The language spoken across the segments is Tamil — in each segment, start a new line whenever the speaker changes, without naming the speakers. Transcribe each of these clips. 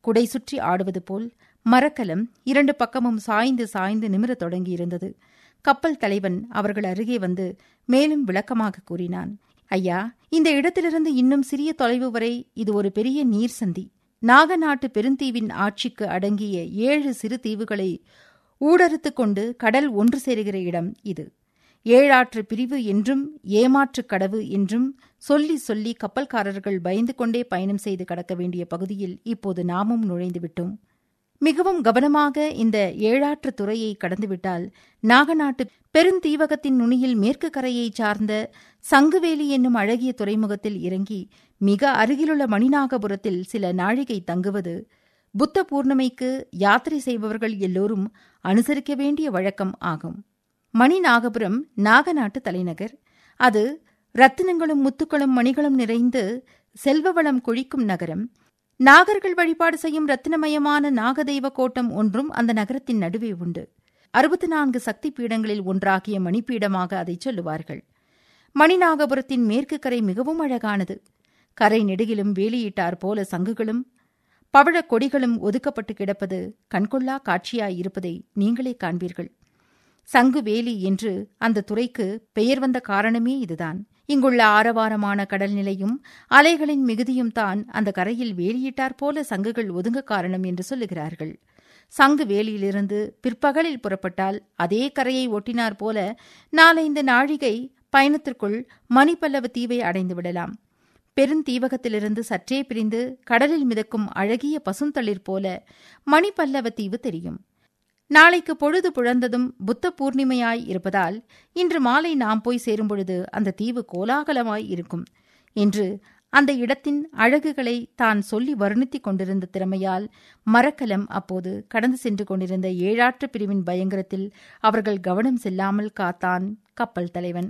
குடை சுற்றி ஆடுவது போல் மரக்கலம் இரண்டு பக்கமும் சாய்ந்து சாய்ந்து நிமிரத் தொடங்கியிருந்தது கப்பல் தலைவன் அவர்கள் அருகே வந்து மேலும் விளக்கமாக கூறினான் ஐயா இந்த இடத்திலிருந்து இன்னும் சிறிய தொலைவு வரை இது ஒரு பெரிய நீர் சந்தி நாகநாட்டு பெருந்தீவின் ஆட்சிக்கு அடங்கிய ஏழு சிறு தீவுகளை ஊடறுத்துக் கொண்டு கடல் ஒன்று சேருகிற இடம் இது ஏழாற்று பிரிவு என்றும் ஏமாற்றுக் கடவு என்றும் சொல்லி சொல்லி கப்பல்காரர்கள் பயந்து கொண்டே பயணம் செய்து கடக்க வேண்டிய பகுதியில் இப்போது நாமும் நுழைந்து விட்டோம் மிகவும் கவனமாக இந்த ஏழாற்று துறையை கடந்துவிட்டால் நாகநாட்டு பெருந்தீவகத்தின் நுனியில் மேற்கு கரையைச் சார்ந்த சங்குவேலி என்னும் அழகிய துறைமுகத்தில் இறங்கி மிக அருகிலுள்ள மணிநாகபுரத்தில் சில நாழிகை தங்குவது புத்த பூர்ணமைக்கு யாத்திரை செய்பவர்கள் எல்லோரும் அனுசரிக்க வேண்டிய வழக்கம் ஆகும் மணிநாகபுரம் நாகநாட்டு தலைநகர் அது ரத்தினங்களும் முத்துக்களும் மணிகளும் நிறைந்து செல்வவளம் கொழிக்கும் நகரம் நாகர்கள் வழிபாடு செய்யும் ரத்தினமயமான நாகதெய்வ கோட்டம் ஒன்றும் அந்த நகரத்தின் நடுவே உண்டு அறுபத்தி நான்கு சக்தி பீடங்களில் ஒன்றாகிய மணிப்பீடமாக அதை சொல்லுவார்கள் மணிநாகபுரத்தின் மேற்கு கரை மிகவும் அழகானது கரை நெடுகிலும் வேலியிட்டார் போல சங்குகளும் பவழக் கொடிகளும் ஒதுக்கப்பட்டு கிடப்பது கண்கொள்ளா காட்சியாயிருப்பதை நீங்களே காண்பீர்கள் சங்கு வேலி என்று அந்த துறைக்கு பெயர் வந்த காரணமே இதுதான் இங்குள்ள ஆரவாரமான கடல் நிலையும் அலைகளின் மிகுதியும் தான் அந்த கரையில் வேலியிட்டார் போல சங்குகள் ஒதுங்க காரணம் என்று சொல்லுகிறார்கள் சங்கு வேலியிலிருந்து பிற்பகலில் புறப்பட்டால் அதே கரையை ஒட்டினார் போல நாலைந்து நாழிகை பயணத்திற்குள் மணிப்பல்லவ தீவை அடைந்து விடலாம் பெருந்தீவகத்திலிருந்து சற்றே பிரிந்து கடலில் மிதக்கும் அழகிய பசுந்தளிர் போல மணிப்பல்லவ தீவு தெரியும் நாளைக்கு பொழுது புழந்ததும் புத்த பூர்ணிமையாய் இருப்பதால் இன்று மாலை நாம் போய் சேரும்பொழுது அந்த தீவு கோலாகலமாய் இருக்கும் என்று அந்த இடத்தின் அழகுகளை தான் சொல்லி வர்ணித்துக் கொண்டிருந்த திறமையால் மரக்கலம் அப்போது கடந்து சென்று கொண்டிருந்த ஏழாற்று பிரிவின் பயங்கரத்தில் அவர்கள் கவனம் செல்லாமல் காத்தான் கப்பல் தலைவன்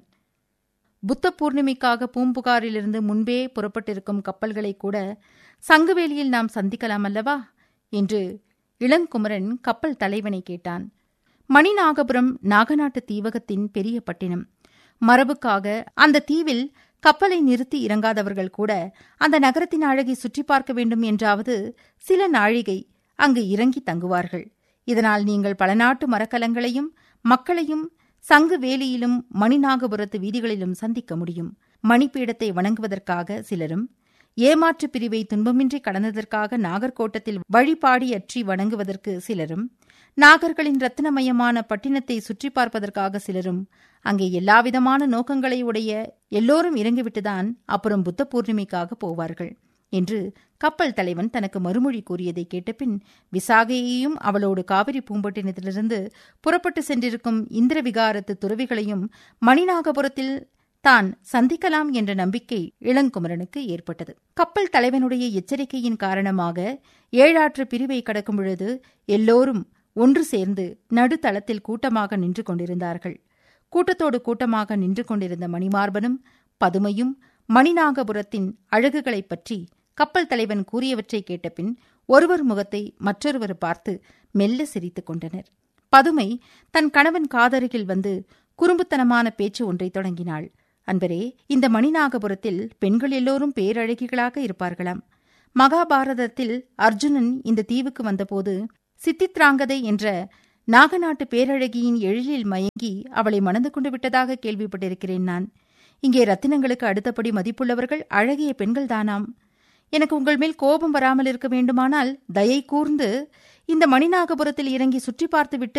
புத்த பூர்ணிமைக்காக பூம்புகாரிலிருந்து முன்பே புறப்பட்டிருக்கும் கப்பல்களை கூட சங்குவேலியில் நாம் சந்திக்கலாம் அல்லவா என்று இளங்குமரன் கப்பல் தலைவனை கேட்டான் மணிநாகபுரம் நாகநாட்டு தீவகத்தின் பெரிய பட்டினம் மரபுக்காக அந்த தீவில் கப்பலை நிறுத்தி இறங்காதவர்கள் கூட அந்த நகரத்தின் அழகை சுற்றி பார்க்க வேண்டும் என்றாவது சில நாழிகை அங்கு இறங்கி தங்குவார்கள் இதனால் நீங்கள் பல நாட்டு மரக்கலங்களையும் மக்களையும் சங்கு வேலியிலும் மணிநாகபுரத்து வீதிகளிலும் சந்திக்க முடியும் மணிப்பீடத்தை வணங்குவதற்காக சிலரும் ஏமாற்று பிரிவை துன்பமின்றி கடந்ததற்காக நாகர்கோட்டத்தில் வழிபாடியற்றி வணங்குவதற்கு சிலரும் நாகர்களின் ரத்தினமயமான பட்டினத்தை சுற்றி பார்ப்பதற்காக சிலரும் அங்கே எல்லாவிதமான நோக்கங்களை உடைய எல்லோரும் இறங்கிவிட்டுதான் அப்புறம் புத்த பூர்ணிமைக்காக போவார்கள் என்று கப்பல் தலைவன் தனக்கு மறுமொழி கூறியதை கேட்டபின் விசாகையையும் அவளோடு காவிரி பூம்பட்டினத்திலிருந்து புறப்பட்டு சென்றிருக்கும் இந்திரவிகாரத்து துறவிகளையும் மணிநாகபுரத்தில் தான் சந்திக்கலாம் என்ற நம்பிக்கை இளங்குமரனுக்கு ஏற்பட்டது கப்பல் தலைவனுடைய எச்சரிக்கையின் காரணமாக ஏழாற்று பிரிவை கடக்கும் பொழுது எல்லோரும் ஒன்று சேர்ந்து நடுத்தளத்தில் கூட்டமாக நின்று கொண்டிருந்தார்கள் கூட்டத்தோடு கூட்டமாக நின்று கொண்டிருந்த மணிமார்பனும் பதுமையும் மணிநாகபுரத்தின் அழகுகளைப் பற்றி கப்பல் தலைவன் கூறியவற்றை கேட்டபின் ஒருவர் முகத்தை மற்றொருவர் பார்த்து மெல்ல சிரித்துக் கொண்டனர் பதுமை தன் கணவன் காதருகில் வந்து குறும்புத்தனமான பேச்சு ஒன்றை தொடங்கினாள் அன்பரே இந்த மணிநாகபுரத்தில் பெண்கள் எல்லோரும் பேரழகிகளாக இருப்பார்களாம் மகாபாரதத்தில் அர்ஜுனன் இந்த தீவுக்கு வந்தபோது சித்தித்ராங்கதை என்ற நாகநாட்டு பேரழகியின் எழிலில் மயங்கி அவளை மணந்து கொண்டு விட்டதாக கேள்விப்பட்டிருக்கிறேன் நான் இங்கே ரத்தினங்களுக்கு அடுத்தபடி மதிப்புள்ளவர்கள் அழகிய பெண்கள் தானாம் எனக்கு உங்கள் மேல் கோபம் வராமல் இருக்க வேண்டுமானால் தயை கூர்ந்து இந்த மணிநாகபுரத்தில் இறங்கி சுற்றி பார்த்துவிட்டு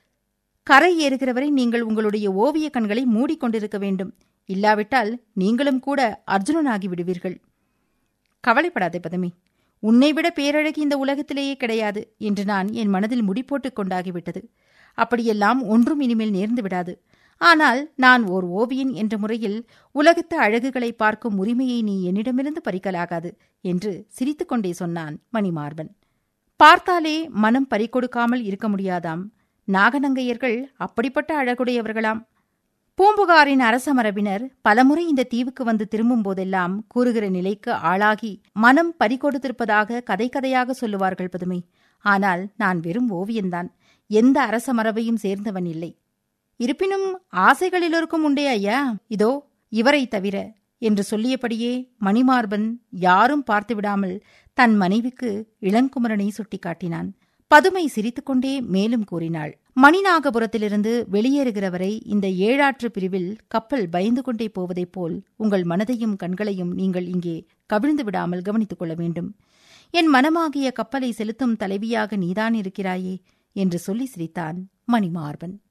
கரை ஏறுகிறவரை நீங்கள் உங்களுடைய ஓவிய கண்களை மூடிக்கொண்டிருக்க வேண்டும் இல்லாவிட்டால் நீங்களும் கூட அர்ஜுனனாகி விடுவீர்கள் கவலைப்படாதே பதமி உன்னை விட பேரழகி இந்த உலகத்திலேயே கிடையாது என்று நான் என் மனதில் முடி போட்டுக் கொண்டாகிவிட்டது அப்படியெல்லாம் ஒன்றும் இனிமேல் நேர்ந்து விடாது ஆனால் நான் ஓர் ஓவியன் என்ற முறையில் உலகத்து அழகுகளை பார்க்கும் உரிமையை நீ என்னிடமிருந்து பறிக்கலாகாது என்று சிரித்துக்கொண்டே சொன்னான் மணிமார்பன் பார்த்தாலே மனம் பறிக்கொடுக்காமல் இருக்க முடியாதாம் நாகநங்கையர்கள் அப்படிப்பட்ட அழகுடையவர்களாம் பூம்புகாரின் அரச மரபினர் பலமுறை இந்த தீவுக்கு வந்து திரும்பும் போதெல்லாம் கூறுகிற நிலைக்கு ஆளாகி மனம் பறிகொடுத்திருப்பதாக கதை கதையாக சொல்லுவார்கள் பதுமை ஆனால் நான் வெறும் ஓவியன்தான் எந்த அரச மரபையும் சேர்ந்தவன் இல்லை இருப்பினும் ஆசைகள் எல்லோருக்கும் உண்டே ஐயா இதோ இவரை தவிர என்று சொல்லியபடியே மணிமார்பன் யாரும் பார்த்துவிடாமல் தன் மனைவிக்கு இளங்குமரனை சுட்டிக்காட்டினான் பதுமை சிரித்துக்கொண்டே மேலும் கூறினாள் மணிநாகபுரத்திலிருந்து வெளியேறுகிறவரை இந்த ஏழாற்று பிரிவில் கப்பல் பயந்து கொண்டே போவதைப் போல் உங்கள் மனதையும் கண்களையும் நீங்கள் இங்கே கவிழ்ந்து விடாமல் கவனித்துக் கொள்ள வேண்டும் என் மனமாகிய கப்பலை செலுத்தும் தலைவியாக நீதான் இருக்கிறாயே என்று சொல்லி சிரித்தான் மணிமார்பன்